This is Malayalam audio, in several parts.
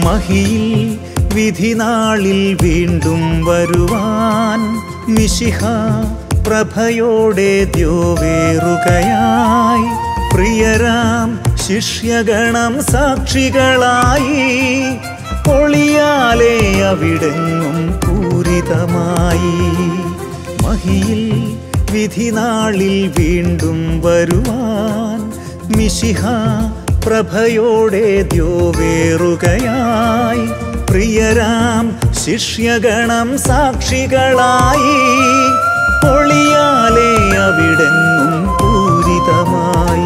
മഹിയിൽ വിധിനാളിൽ വീണ്ടും വരുവാൻ മിശിഹ പ്രഭയോടെ ദ്യോവേറുകയായി പ്രിയരാം ശിഷ്യഗണം സാക്ഷികളായി ഒളിയാലെ അവിടെങ്ങും പൂരിതമായി മഹിയിൽ വിധിനാളിൽ വീണ്ടും വരുവാൻ മിശിഹ പ്രഭയോടെ ദ്യോവേറുകയായി പ്രിയരാം ശിഷ്യഗണം സാക്ഷികളായി ഒളിയാലെ അവിടെങ്ങും പൂരിതമായി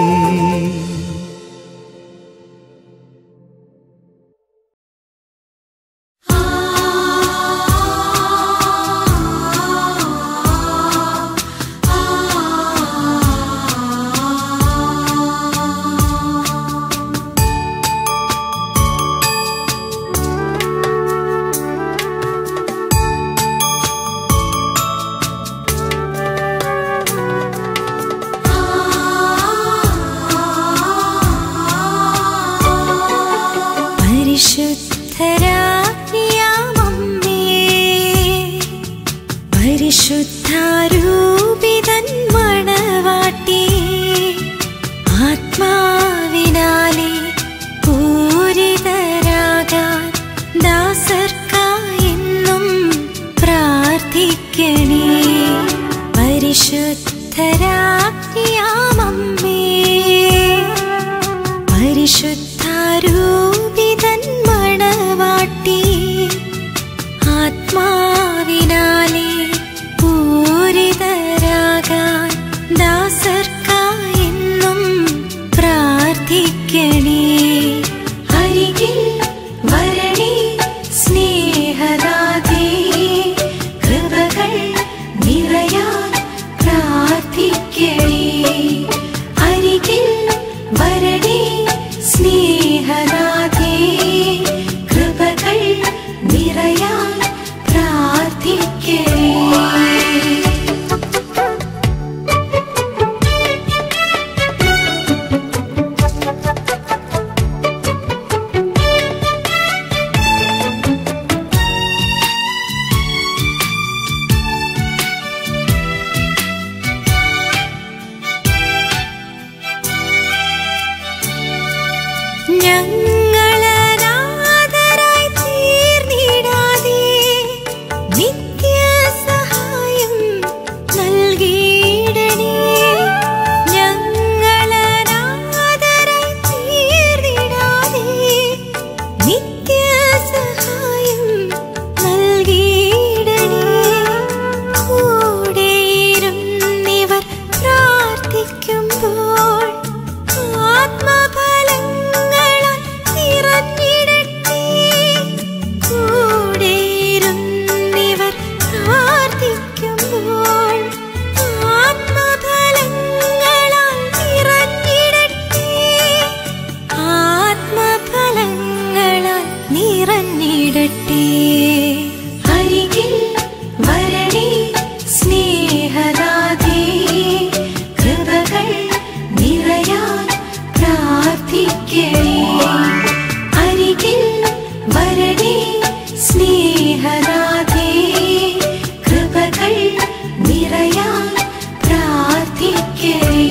പരിശുദ്ധരാജ്ഞിയാമമ്മേ പരിശുദ്ധാരൂപിതൻ മണവാട്ടി ആത്മാവിനാലെ പൂരിതരാകാൻ ദാസർക്കായെന്നും പ്രാർത്ഥിക്കണേ പരിശുദ്ധരാജ്ഞിയാമമ്മേ പരിശുദ്ധാരൂപിതൻ മണവാട്ടി ആത്മാവിനാലെ പൂരിതരാകാൻ ദാസർക്കായെന്നും പ്രാർത്ഥിക്കണേ അരികിൽ വരണേ സ്നേഹദാതേ കൃപകൾ നിറയാൻ പ്രാർത്ഥിക്കണേ അരികിൽ വരണേ സ്നേഹനാഥേ കൃപകൾ നിറയാൻ പ്രാർത്ഥിക്കണേ ഞങ്ങളനാഥരായി തീർന്നിടാതെ നിത്യസഹായം നൽകിയിടണേ ഞങ്ങളനാഥരായി തീർന്നിടാതെ നിത്യസഹായം നൽകിയിടണേ കൂടെയിരുന്നിവർ പ്രാർത്ഥിക്കുമ്പോൾ ആത്മഫലങ്ങളാൽ നിറഞ്ഞിടട്ടെ കൂടെയിരുന്നിവർ പ്രാർത്ഥിക്കുമ്പോൾ ആത്മഫലങ്ങളാൽ നിറഞ്ഞിടട്ടെ ആത്മഫലങ്ങളാൽ നിറഞ്ഞിടട്ടെ അരികിൽ വരണേ സ്നേഹദാതേ കൃപകൾ നിറയാൻ പ്രാർത്ഥിക്കണേ അരികിൽ വരണേ സ്നേഹദാതേ കൃപകൾ നിറയാൻ പ്രാർത്ഥിക്കണേ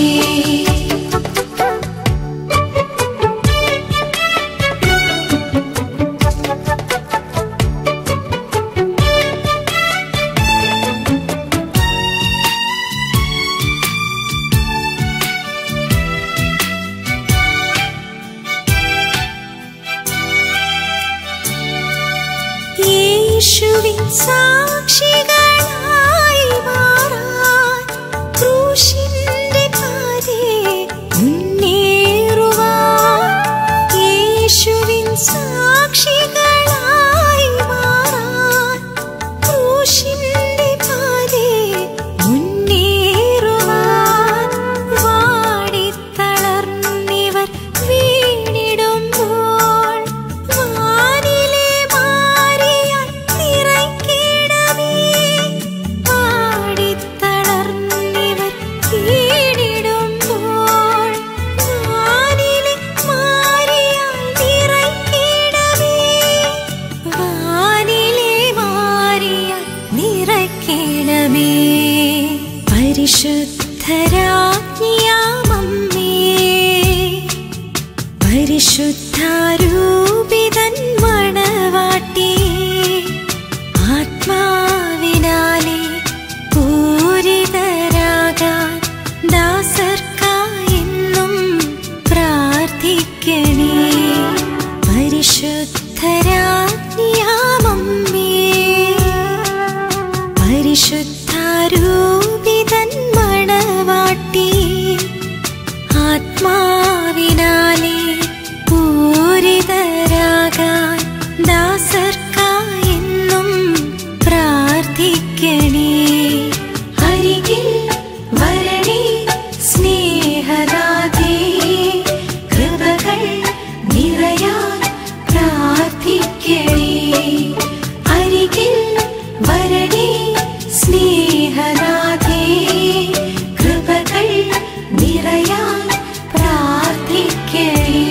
യേശുവിൻ സാക്ഷികളായി മാറാൻ ക്രൂശിന്റെ പാതേ മുന്നേറുവാൻ യേശുവിൻ സാക്ഷികളായി മാറാൻ ക്രൂശിന്റെ പാതേ മുന്നേറുവാൻ വാടിത്തളർന്നിവർ വീണിടുമ്പോൾ വാനിലെ മാറിയാൽ നിറയ്ക്കിടമേ ആത്മാവിനാലെ പൂരിതരാകാൻ ദാസർക്കായെന്നും പ്രാർത്ഥിക്കണേ പരിശുദ്ധരാജ്ഞിയാമമ്മേ പരിശുദ്ധാരൂപിതൻ മണവാട്ടി ആത്മാവിനാലെ പൂരിതരാകാൻ ദാസർക്കായെന്നും പ്രാർത്ഥിക്കണേ അരികിൽ വരണേ സ്നേഹദാതേ കൃപകൾ നിറയാൻ പ്രാർത്ഥിക്കണേ അരികിൽ വരണേ സ്നേഹനാഥേ കൃപകൾ നിറയാൻ പ്രാർത്ഥിക്കണേ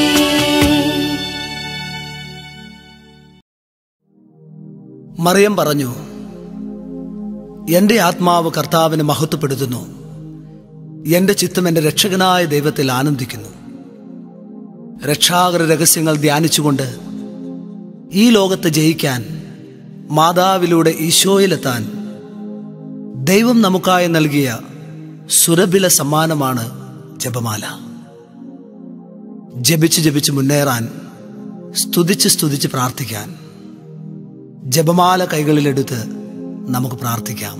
മറിയം പറഞ്ഞു എന്റെ ആത്മാവ് കർത്താവിനെ മഹത്വപ്പെടുത്തുന്നു എന്റെ ചിത്തം എന്റെ രക്ഷകനായ ദൈവത്തിൽ ആനന്ദിക്കുന്നു രക്ഷാകര രഹസ്യങ്ങൾ ധ്യാനിച്ചുകൊണ്ട് ഈ ലോകത്തെ ജയിക്കാൻ മാതാവിലൂടെ ഈശോയിലെത്താൻ ദൈവം നമുക്കായി നൽകിയ സുരഭില സമ്മാനമാണ് ജപമാല ജപിച്ച് ജപിച്ച് മുന്നേറാൻ സ്തുതിച്ച് സ്തുതിച്ച് പ്രാർത്ഥിക്കാൻ ജപമാല കൈകളിലെടുത്ത് നമുക്ക് പ്രാർത്ഥിക്കാം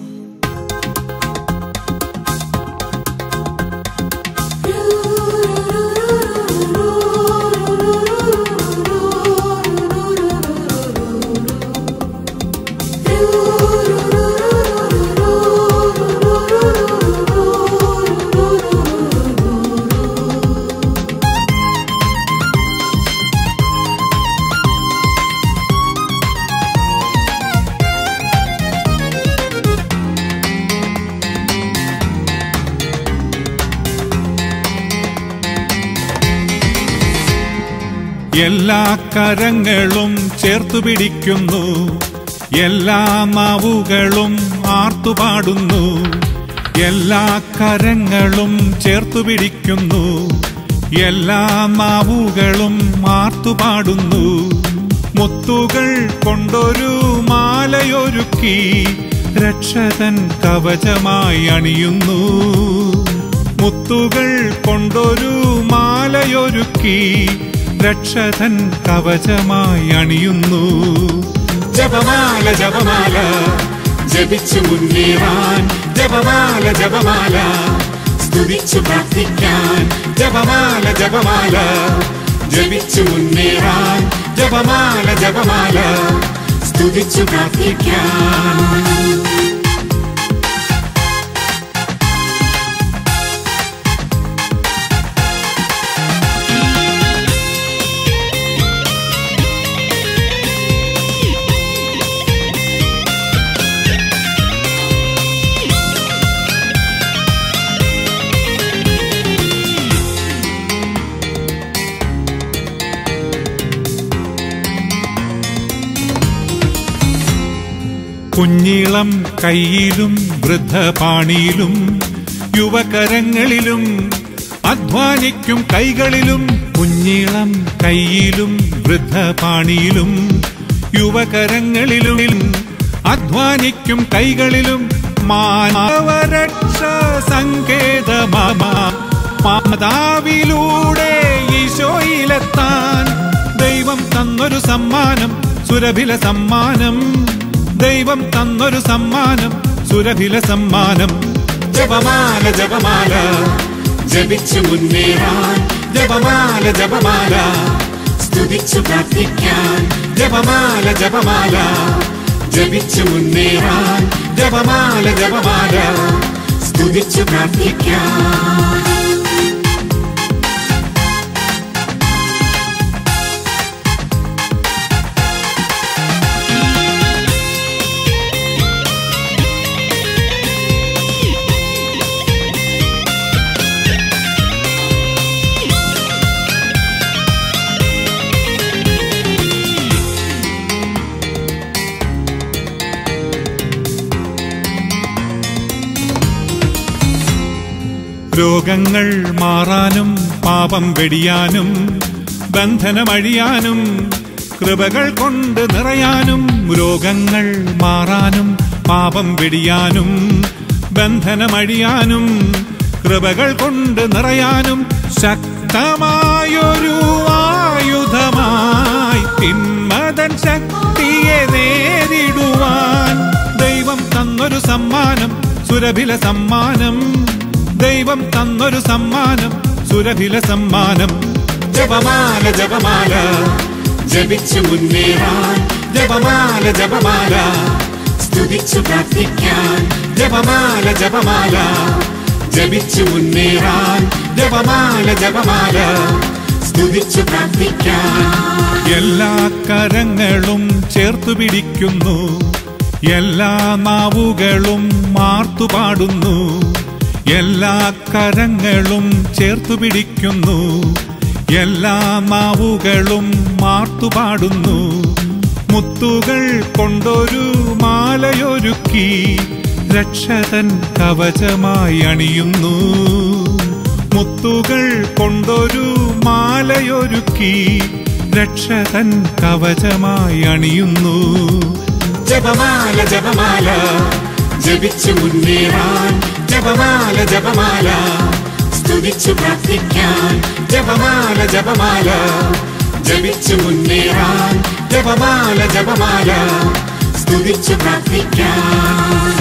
എല്ലാ കരങ്ങളും ചേർത്തു പിടിക്കുന്നു എല്ലാ നാവുകളും ആർത്തുപാടുന്നു എല്ലാ കരങ്ങളും ചേർത്തു പിടിക്കുന്നു എല്ലാ നാവുകളും ആർത്തുപാടുന്നു മുത്തുകൾ കൊണ്ടൊരു മാലയൊരുക്കി രക്ഷകൻ കവചമായി അണിയുന്നു മുത്തുകൾ കൊണ്ടൊരു മാലയൊരുക്കി രക്ഷകൻ കവചമായി അണിയുന്നു ജപമാല ജപമാല ജപിച്ചു മുന്നേറാൻ ജപമാല ജപമാല സ്തുതിച്ചു പ്രാർത്ഥിക്കാൻ ജപമാല ജപമാല ജപിച്ചു മുന്നേറാൻ ജപമാല ജപമാല സ്തുതിച്ചു പ്രാർത്ഥിക്കാൻ കുഞ്ഞിളം കയ്യിലും വൃദ്ധപാണിയിലും യുവകരങ്ങളിലും അധ്വാനിക്കും കൈകളിലും കുഞ്ഞിളം കയ്യിലും വൃദ്ധപാണിയിലും യുവകരങ്ങളിലും അധ്വാനിക്കും കൈകളിലും മാനവരക്ഷ സങ്കേതമാമ മാതാവിലൂടെ ഈശോയിലെത്താൻ ദൈവം തന്നൊരു സമ്മാനം സുരഭില സമ്മാനം ദൈവം തന്നൊരു സമ്മാനം സുരഭില സമ്മാനം ജപമാല ജപമാല ജപിച്ചു മുന്നേറാൻ ജപമാല ജപമാല സ്തുതിച്ചു പ്രാർത്ഥിക്കാൻ ജപമാല ജപമാല ജപിച്ചു മുന്നേറാൻ ജപമാല ജപമാല സ്തുതിച്ചു പ്രാർത്ഥിക്കാൻ രോഗങ്ങൾ മാറാനും പാപം വെടിയാനും ബന്ധനമഴിയാനും കൃപകൾ കൊണ്ട് നിറയാനും രോഗങ്ങൾ മാറാനും പാപം വെടിയാനും ബന്ധനമഴിയാനും കൃപകൾ കൊണ്ട് നിറയാനും ശക്തമായൊരു ആയുധമായി തിന്മതൻ ശക്തിയെ നേരിടുവാൻ ദൈവം തന്നൊരു സമ്മാനം സുരഭില സമ്മാനം ദൈവം തന്നൊരു സമ്മാനം സുരഭില സമ്മാനം ജപമാല ജപമാല ജപിച്ചു മുന്നേറാൻ ജപമാല ജപമാല സ്തുതിച്ചു പ്രാർത്ഥിക്കാൻ ജപമാല ജപമാല ജപിച്ചു മുന്നേറാൻ ജപമാല ജപമാല സ്തുതിച്ചു പ്രാർത്ഥിക്കാൻ എല്ലാ കരങ്ങളും ചേർത്തു പിടിക്കുന്നു എല്ലാ നാവുകളും മാർത്തു പാടുന്നു എല്ലാ കരങ്ങളും ചേർത്തു പിടിക്കുന്നു എല്ലാ നാവുകളും മാർത്തു പാടുന്നു മുത്തുകൾ കൊണ്ടൊരു മാലയൊരുക്കി രക്ഷതൻ കവചമായി അണിയുന്നു മുത്തുകൾ കൊണ്ടൊരു മാലയൊരുക്കി രക്ഷതൻ കവചമായി അണിയുന്നു ജപമാല ജപമാല ജപിച്ചു മുന്നേറാൻ ജപമാല ജപമാല സ്തുതിച്ചു പ്രാർത്ഥിക്കാൻ ജപമാല ജപമാല ജപിച്ചു മുന്നേറാൻ ജപമാല ജപമാല സ്തുതിച്ചു പ്രാർത്ഥിക്കാൻ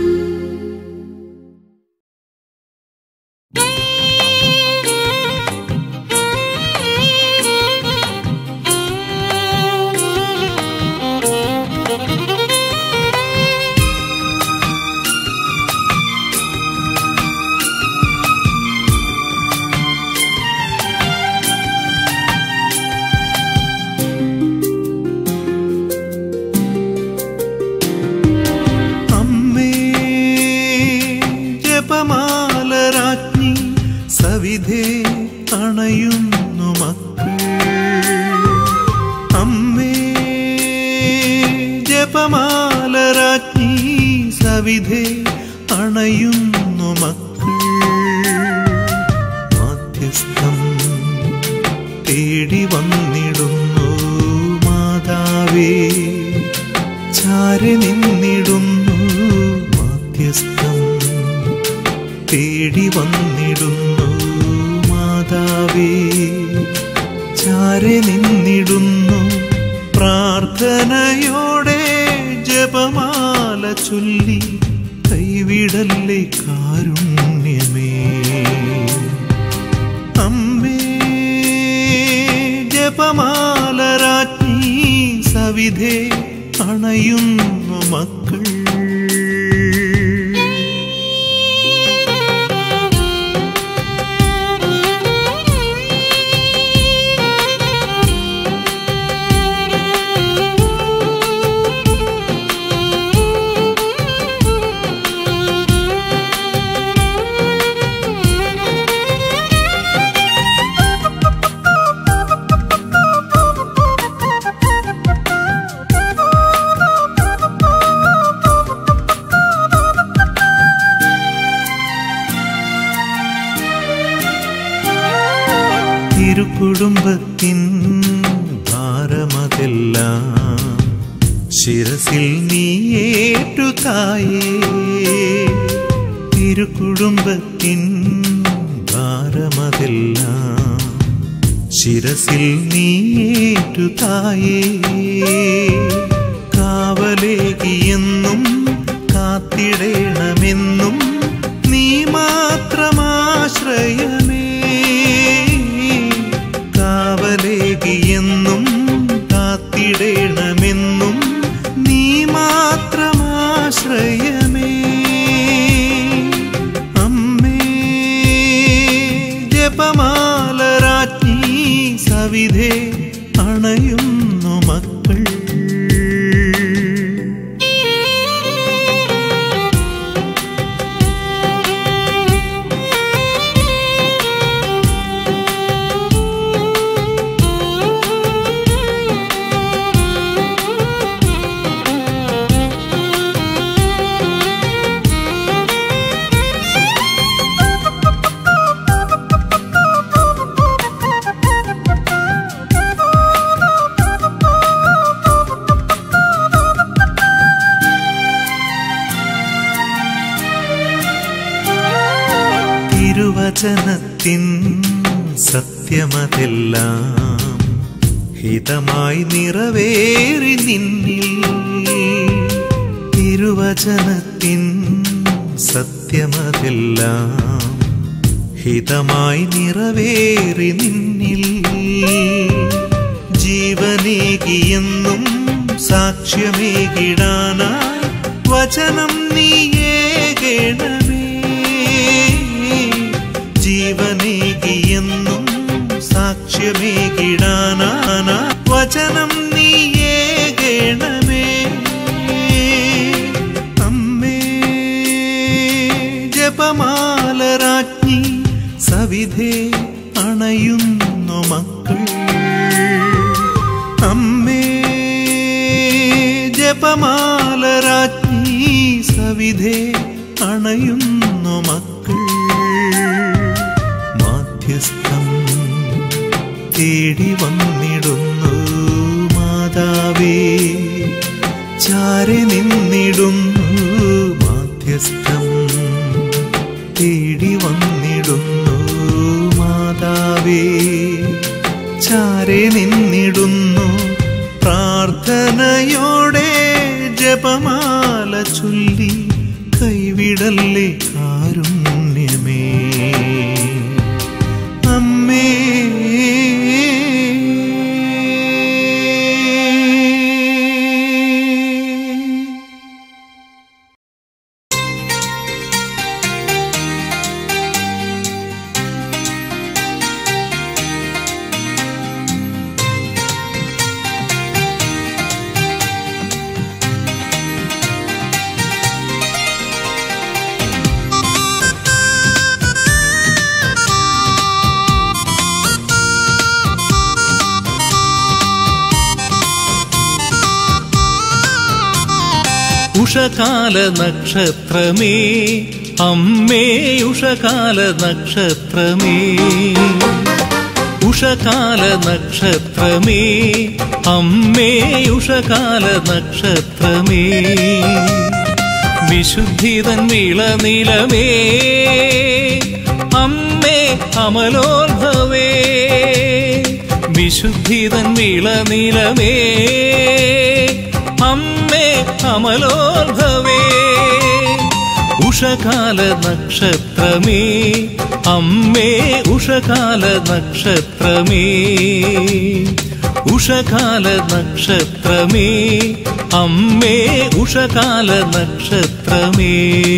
അമ്മേ ജപമാലരാജ്ഞി സവിധേ അണയുന്നു മക്കൾ അമ്മേ ജപമാലരാജ്ഞി സവിധേ അണയുന്നു മക്കൾ മാധ്യസ്ഥം തേടി വന്നിടുന്നു മാതാവേ ചാരി നിന്നിടുന്നു മാധ്യസ്ഥം തേടി വന്നിടുന്നു മാതാവേ ചാരി നിന്നിടുന്നു പ്രാർത്ഥനയോടെ ജപമാല ചൊല്ലി കൈവിടല്ലേ കാരുണ്യമേ അമ്മേ ജപമാലരാജ്ഞി സവിധേ അണയുന്നു മക്കൾ തിരുക്കുടുംബത്തിൻ ഭാരമതെല്ലാം ശിരസിൽ നീ ഏറ്റു തായേ തിരുക്കുടുംബത്തിൻ ഭാരമതെല്ലാം ശിരസിൽ നീ ഏറ്റു തായേ കാവലേകിയെന്നും കാത്തിടേണമെന്നും നീ മാത്രമാശ്രയമേ കാവലേകിയെന്നും കാത്തിടേണമെന്നും നീ മാത്രമാശ്രയമേ അമ്മേ ജപമാലരാജ്ഞി സവിധേ അണയുന്നു മക്കൾ തിരുവചനത്തിൻ സത്യമതെല്ലാം ഹിതമായി നിറവേറി നിന്നിൽ തിരുവചനത്തിൻ സത്യമതെല്ലാം ഹിതമായി നിറവേറി നിന്നിൽ ജീവനേകിയെന്നും സാക്ഷ്യമേകിടാനായി വചനം നീയേകണമേ ജീവനേകിയെന്നും സാക്ഷ്യമേകിടാനാന വചനം നീയേകണമേ അമ്മേ ജപമാലരാജ്ഞി സവിധേ അണയുന്നു മക്കൾ അമ്മേ ജപമാലരാജ്ഞി സവിധേ അണയുന്നു മക്കൾ മാധ്യസ്ഥം തേടി വന്നിടുന്നു മാതാവേ ചാരി നിന്നിടുന്നു മാധ്യസ്ഥം തേടി വന്നിടുന്നു മാതാവേ ചാരി നിന്നിടുന്നു പ്രാർത്ഥനയോടെ ജപമാല ചൊല്ലി കൈവിടല്ലേ കാരുണ്യമേ അമ്മേ ഉഷകാല നക്ഷത്രമേ അമ്മേ ഉഷകാല നക്ഷത്രമേ ഉഷകാല നക്ഷത്രമേ അമ്മേ ഉഷകാല നക്ഷത്രമേ വിശുദ്ധിതൻ വിളനിലമേ അമ്മേ അമലോത്ഭവേ വിശുദ്ധിതൻ വിളനിലമേ അമ്മേ അമലോത്ഭവേ ഉഷകാല നക്ഷത്രമേ അമ്മേ ഉഷകാല നക്ഷത്രമേ ഉഷകാല നക്ഷത്രമേ അമ്മേ ഉഷകാല നക്ഷത്രമേ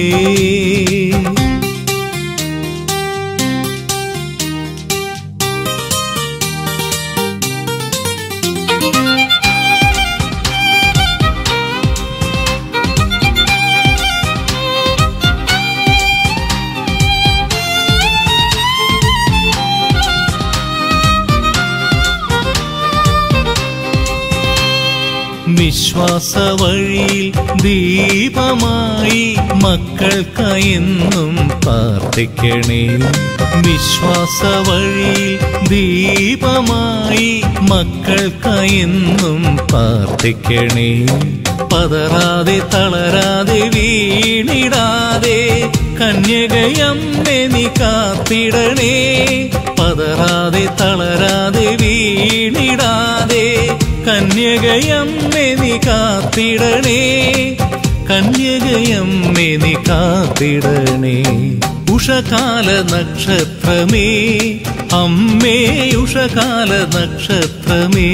വിശ്വാസ വഴിയിൽ ദീപമായി മക്കൾക്കായെന്നും പ്രാർത്ഥിക്കണേ വിശ്വാസ വഴിയിൽ ദീപമായി മക്കൾക്കായെന്നും പ്രാർത്ഥിക്കണേ പതറാതെ തളരാതെ വീണിടാതെ കന്യകയമ്മെ നീ കാത്തിടണേ പതറാതെ തളരാതെ വീണിടാതെ കന്യകയമ്മെ നീ കാത്തിടണേ കന്യകയമ്മെ നീ കാത്തിടണേ ഉഷകാല നക്ഷത്രമേ അമ്മേ ഉഷകാല നക്ഷത്രമേ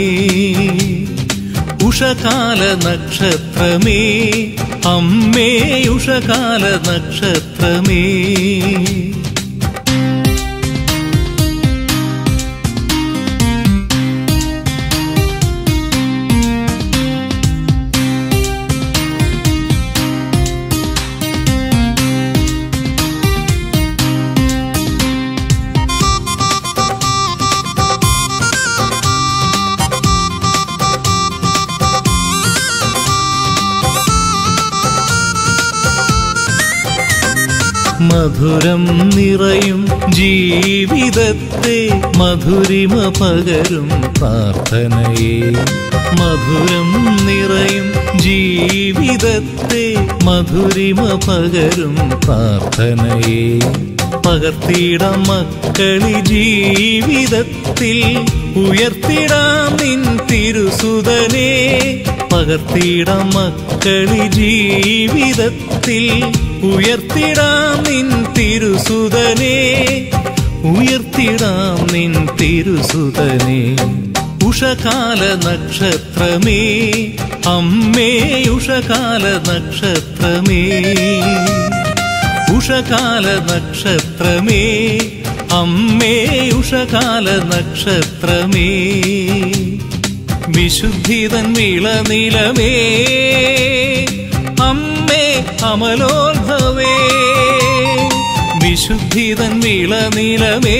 ഉഷകാല നക്ഷത്രമേ അമ്മേ ഉഷകാല നക്ഷത്രമേ മധുരം നിറയും ജീവിതത്തെ മധുരിമ പകരും പ്രാർത്ഥനയെ മധുരം നിറയും ജീവിതത്തെ മധുരിമ പകരും പ്രാർത്ഥനയെ പകർത്തിടാം മക്കളി ജീവിതത്തിൽ ഉയർത്തിടാം നിൻ തിരുസുതനെ പകർത്തിടാം മക്കളി ജീവിതത്തിൽ ഉയർത്തിടാം നിൻ തിരുസുതനെ ഉയർത്തിടാം നിൻ തിരുസുതനെ ഉഷകാല നക്ഷത്രമേ അമ്മേ ഉഷകാല നക്ഷത്രമേ ഉഷകാല നക്ഷത്രമേ അമ്മേ ഉഷകാല നക്ഷത്രമേ വിശുദ്ധിതൻ വിളനിലമേ അമ്മേ അമലോത്ഭവേ വിശുദ്ധിതൻ വിളനിലമേ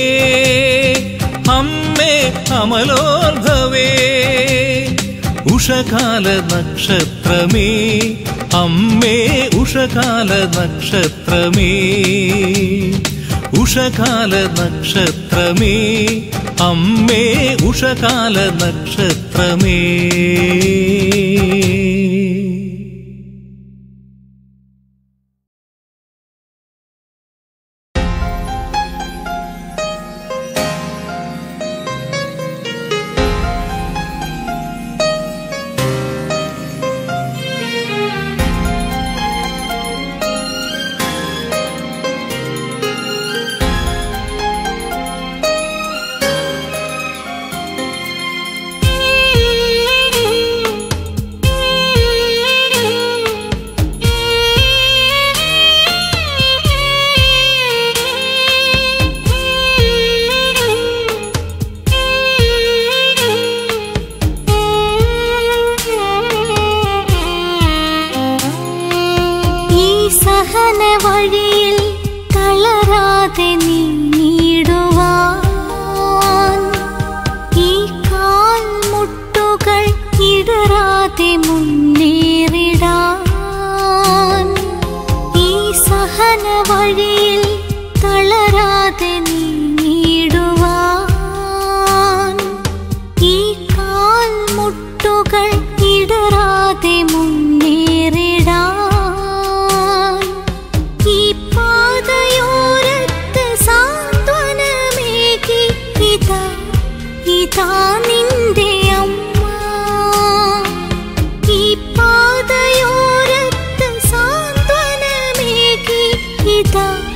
അമ്മേ അമലോത്ഭവേ ഉഷകാല നക്ഷത്രമേ അമ്മേ ഉഷകാല നക്ഷത്രമേ ഉഷകാല നക്ഷത്രമേ അമ്മേ ഉഷകാല നക്ഷത്രമേ ഈ സഹന വഴിയിൽ തളരാതെ നീങ്ങിടുവാൻ ഈ കാൽ മുട്ടുകൾ ഇടറാതെ മുന്നേറിടാൻ ഈ സഹന വഴിയിൽ തളരാതെ നീങ്ങിടുവാൻ ഈ കാൽ മുട്ടുകൾ ഇടറാതെ മുന്നേറിടാൻ ഈ പാതയോരത്ത് സാന്ത്വനമേകി ഇതാ ഇതാ നിന്റെ അമ്മ ഈ പാതയോരത്ത് സാന്ത്വനമേകി ഇതാ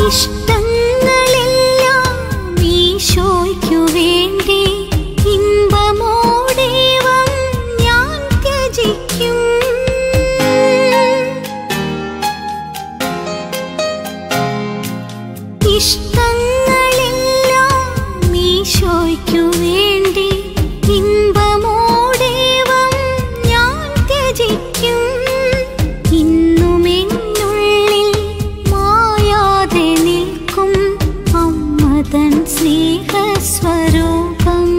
ഇഷ്ടങ്ങളെല്ലാം ഈശോയ്ക്കു വേണ്ടി ഇമ്പമോടേവം ഞാൻ ത്യജിക്കും ഇഷ്ടങ്ങളെല്ലാം ഈശോയ്ക്കു വേണ്ടി ഇമ്പമോടേവം ഞാൻ ത്യജിക്കും ഇന്നും എന്നുള്ളിൽ മായാതെ നിൽക്കും അമ്മതൻ സ്നേഹസ്വരൂപം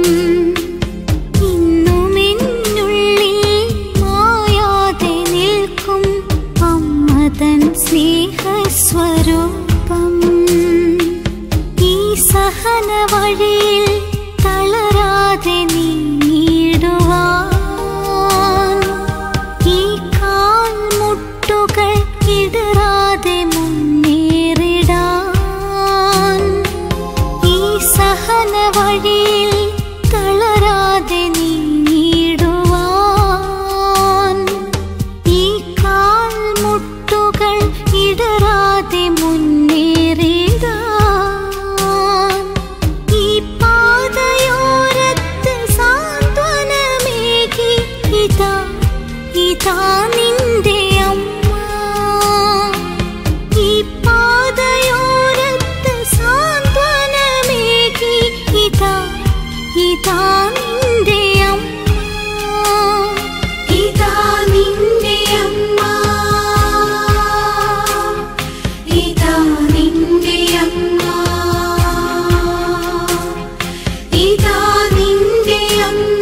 ഇന്നും എന്നുള്ളിൽ മായാതെ നിൽക്കും അമ്മതൻ സ്നേഹസ്വരൂപം ഈ സഹന വഴിയിൽ തളരാതെ നീങ്ങിടുവാൻ ഈ കാൽമുട്ടുകൾ ഇടറാതെ മുന്നേറിടാൻ ഈ സഹന വഴിയിൽ തളരാതെ നീങ്ങിടുവാൻ ഈ കാൽമുട്ടുകൾ ഇടറാതെ മുന്നേറിടാൻ ഈ പാതയോരത്ത് സാന്ത്വനമേകി ഇതാ ഇതാ നിന്റെ അമ്മ ഈ പാതയോരത്ത് സാന്ത്വനമേകി ഇതാ ഇതാ നിന്റെ അമ്മ ഇതാ നിന്റെ അമ്മ ഇതാ നിന്റെ അമ്മ ഇതാ നിന്റെ അമ്മ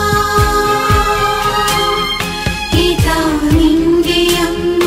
ഇതാ നിന്റെ അമ്മ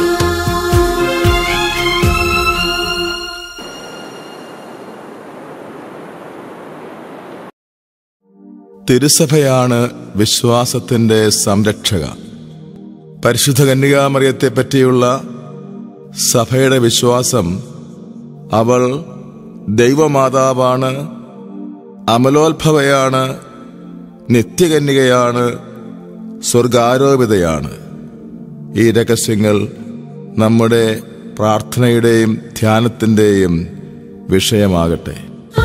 തിരുസഭയാണ് വിശ്വാസത്തിന്റെ സംരക്ഷക പരിശുദ്ധ കന്യകാമറിയത്തെ പറ്റിയുള്ള സഭയുടെ വിശ്വാസം അവൾ ദൈവമാതാവാണ് അമലോത്ഭവയാണ് നിത്യകന്യകയാണ് സ്വർഗാരോപിതയാണ് ഈ രഹസ്യങ്ങൾ നമ്മുടെ പ്രാർത്ഥനയുടെയും ധ്യാനത്തിൻ്റെയും വിഷയമാകട്ടെ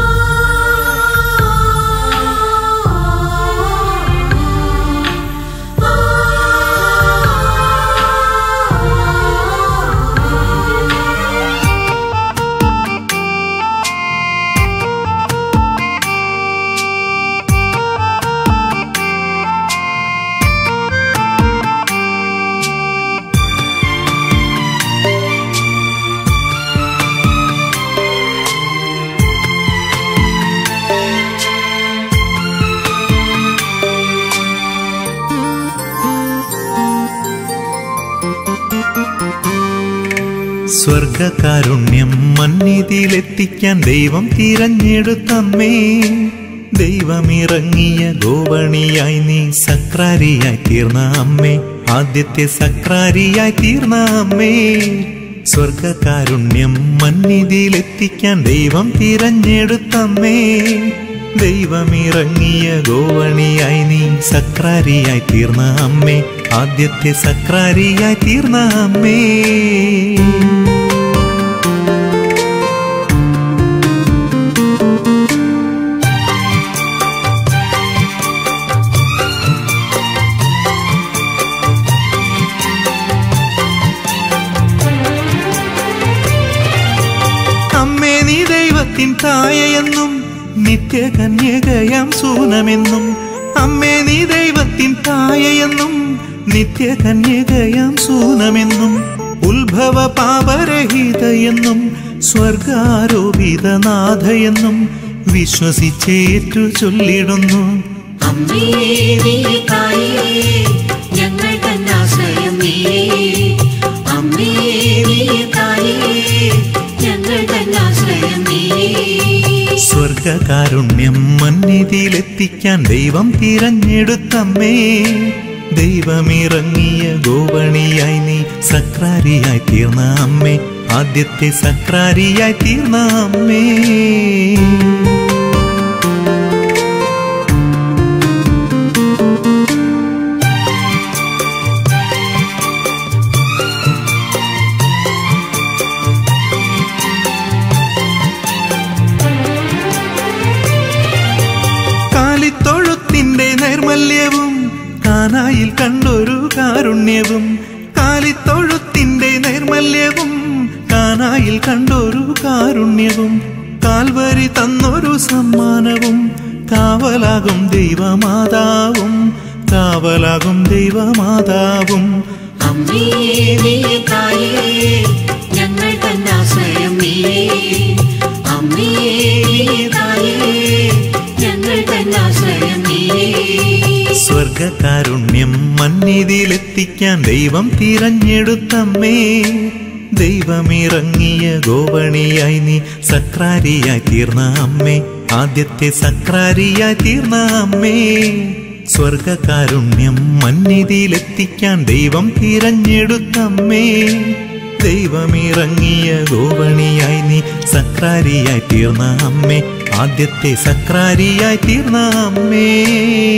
സ്വർഗകാരുണ്യം മന്നിതിയിലെത്തിക്കാൻ ദൈവം തിരഞ്ഞെടുത്തമ്മേ ദൈവമിറങ്ങിയ ഗോവണിയായി നീ സക്രാരിയായി തീർന്ന അമ്മേ ആദ്യത്തെ സക്രാരിയായി തീർന്ന അമ്മേ സ്വർഗകാരുണ്യം മന്നിതിയിലെത്തിക്കാൻ ദൈവം തിരഞ്ഞെടുത്തമ്മേ ദൈവമിറങ്ങിയ ഗോവണിയായി നീ സക്രാരിയായി തീർന്ന അമ്മേ ആദ്യത്തെ സക്രാരിയായി തീർന്ന അമ്മേ അമ്മേ നീ ദൈവത്തിൻ തായയെന്നും നിത്യകന്യകയാം സൂനമെന്നും അമ്മേ നീ ദൈവത്തിൻ തായയെന്നും നിത്യകന്യകയാം സൂനമെന്നും ഉത്ഭവ പാപരഹിതയെന്നും സ്വർഗാരോപിതനാഥയെന്നും വിശ്വസിച്ചേറ്റു ചൊല്ലിടുന്നു അമ്മേ നീ തായേ ഞങ്ങൾ തന്നാശ്രയം നീയേ അമ്മേ നീ തായേ ഞങ്ങൾ തന്നാശ്രയം നീയേ സ്വർഗകാരുണ്യം മന്നിതിയിലെത്തിക്കാൻ ദൈവം തിരഞ്ഞെടുത്തമ്മേ ദൈവമിറങ്ങിയ ഗോവണിയായി നീ സക്രാരിയായി തീർന്ന അമ്മേ ആദ്യത്തെ സക്രാരിയായി തീർന്ന അമ്മേ കാനായിൽ കണ്ടൊരു കാരുണ്യവും കാലിത്തൊഴുത്തിന്റെ നൈർമല്യവും കാനായിൽ കണ്ടൊരു കാരുണ്യവും കാൽവരി തന്നൊരു സമ്മാനവും കാവലാകും ദൈവമാതാവും കാവലാകും ദൈവമാതാവും അമ്മേ നീ തായേ ഞങ്ങൾ തന്നാശ്രയം നീയേ അമ്മേ നീ തായേ ഞങ്ങൾ തന്നാശ്രയം നീയേ സ്വർഗകാരുണ്യം മന്നിതിയിലെത്തിക്കാൻ ദൈവം തിരഞ്ഞെടുത്തമ്മേ ദൈവമിറങ്ങിയ ഗോവണിയായി നീ സക്രാരിയായി തീർന്ന അമ്മേ ആദ്യത്തെ സക്രാരിയായി തീർന്ന അമ്മേ സ്വർഗകാരുണ്യം മന്നിതിയിലെത്തിക്കാൻ ദൈവം തിരഞ്ഞെടുത്തമ്മേ ദൈവമിറങ്ങിയ ഗോവണിയായി നീ സക്രാരിയായി തീർന്ന അമ്മേ ആദ്യത്തെ സക്രാരിയായി തീർന്ന അമ്മേ